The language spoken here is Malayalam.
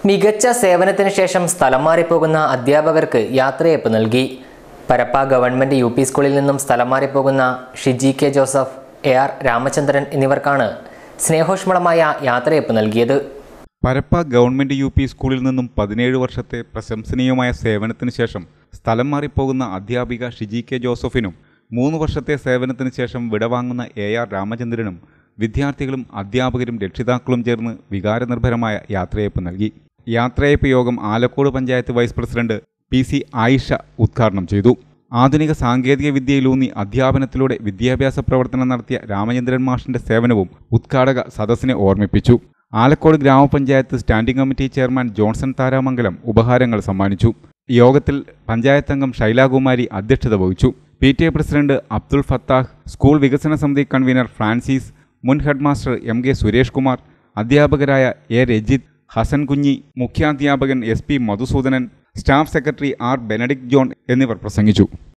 മികച്ച സേവനത്തിന് ശേഷം സ്ഥലം മാറിപ്പോകുന്ന അധ്യാപകർക്ക് യാത്രയയപ്പ് നൽകി പരപ്പ ഗവൺമെന്റ് യു പി സ്കൂളിൽ നിന്നും സ്ഥലം മാറിപ്പോകുന്ന Shiji K Joseph A R Ramachandran എന്നിവർക്കാണ് സ്നേഹോഷ്മളമായ യാത്രയയപ്പ് നൽകിയത് പരപ്പ ഗവൺമെന്റ് യു പി സ്കൂളിൽ നിന്നും പതിനേഴ് വർഷത്തെ പ്രശംസനീയമായ സേവനത്തിന് ശേഷം സ്ഥലം മാറിപ്പോകുന്ന അധ്യാപിക ഷിജി കെ ജോസഫിനും മൂന്ന് വർഷത്തെ സേവനത്തിന് ശേഷം വിടവാങ്ങുന്ന എ ആർ രാമചന്ദ്രനും വിദ്യാർത്ഥികളും അധ്യാപകരും രക്ഷിതാക്കളും ചേർന്ന് വികാരനിർഭരമായ യാത്രയയപ്പ് നൽകി യാത്രയയപ്പ് യോഗം Alakode panchayat vice president P C Ayisha ഉദ്ഘാടനം ചെയ്തു ആധുനിക സാങ്കേതിക വിദ്യയിലൂന്നി അധ്യാപനത്തിലൂടെ വിദ്യാഭ്യാസ പ്രവർത്തനം നടത്തിയ രാമചന്ദ്രൻ മാഷിന്റെ സേവനവും ഉദ്ഘാടക സദസ്സിനെ ഓർമ്മിപ്പിച്ചു ആലക്കോട് ഗ്രാമപഞ്ചായത്ത് standing committee chairman Johnson Tharamangalam ഉപഹാരങ്ങൾ സമ്മാനിച്ചു യോഗത്തിൽ പഞ്ചായത്ത് അംഗം ശൈലാകുമാരി അധ്യക്ഷത വഹിച്ചു P T A president Abdul Fathah school വികസന സമിതി കൺവീനർ ഫ്രാൻസിസ് മുൻ headmaster M K Suresh Kumar അധ്യാപകരായ എ രജിത് ഹസൻ കുഞ്ഞി മുഖ്യാധ്യാപകൻ S P Madhusoodanan staff secretary R Benedict John എന്നിവർ പ്രസംഗിച്ചു